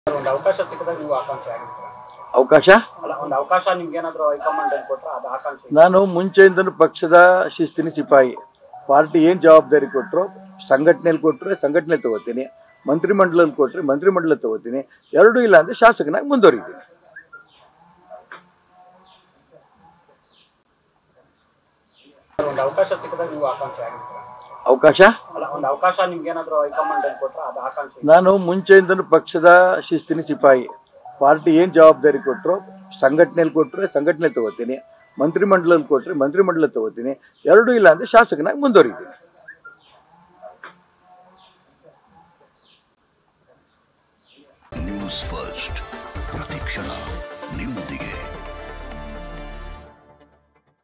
ಒಂದು ಅವಕಾಶ ಸಿಕ್ಕಿದಾಗ ನೀವು ಆಕಾಂಕ್ಷೆ ಆಗಿರ್ತೀರ ಅವಕಾಶ ಅಲ್ಲ ಒಂದು ಅವಕಾಶ ನಿಮ್ಗೆ ಏನಾದ್ರು ಹೈಕಮಾಂಡ್ ಅಲ್ಲಿ ಕೊಟ್ರೆ ಅದು ಆಕಾಂಕ್ಷೆ ನಾನು ಮುಂಚೆಯಿಂದಲೂ ಪಕ್ಷದ ಶಿಸ್ತಿನ ಸಿಪಾಯಿ ಪಾರ್ಟಿ ಏನು ಜವಾಬ್ದಾರಿ ಕೊಟ್ಟರು ಸಂಘಟನೆಯಲ್ಲಿ ಕೊಟ್ಟರೆ ಸಂಘಟನೆ ತಗೋತೀನಿ ಮಂತ್ರಿಮಂಡಲದಲ್ಲಿ ಕೊಟ್ಟರೆ ಮಂತ್ರಿಮಂಡಲ ತಗೋತೀನಿ ಎರಡೂ ಇಲ್ಲ ಅಂದರೆ ಶಾಸಕನಾಗಿ ಮುಂದುವರಿತೀನಿ ಒಂದು ಅವಕಾಶ ಸಿಕ್ಕಿದಾಗ ನೀವು ಆಕಾಂಕ್ಷೆ ಆಗಿರ್ತೀರ ಅವಕಾಶ ಅಲ್ಲ ಒಂದು ಅವಕಾಶ ನಿಮ್ಗೆ ಏನಾದ್ರು ಹೈಕಮಾಂಡ್ ಅಲ್ಲಿ ಕೊಟ್ರೆ ಅದು ಆಕಾಂಕ್ಷೆ ನಾನು ಮುಂಚೆಯಿಂದಲೂ ಪಕ್ಷದ ಶಿಸ್ತಿನ ಸಿಪಾಯಿ ಪಾರ್ಟಿ ಏನು ಜವಾಬ್ದಾರಿ ಕೊಟ್ಟರು ಸಂಘಟನೆಯಲ್ಲಿ ಕೊಟ್ಟರೆ ಸಂಘಟನೆ ತಗೋತೀನಿ ಮಂತ್ರಿಮಂಡಲದಲ್ಲಿ ಕೊಟ್ಟರೆ ಮಂತ್ರಿಮಂಡಲ ತಗೋತೀನಿ ಎರಡೂ ಇಲ್ಲ ಅಂದರೆ ಶಾಸಕನಾಗಿ ಮುಂದುವರಿತೀನಿ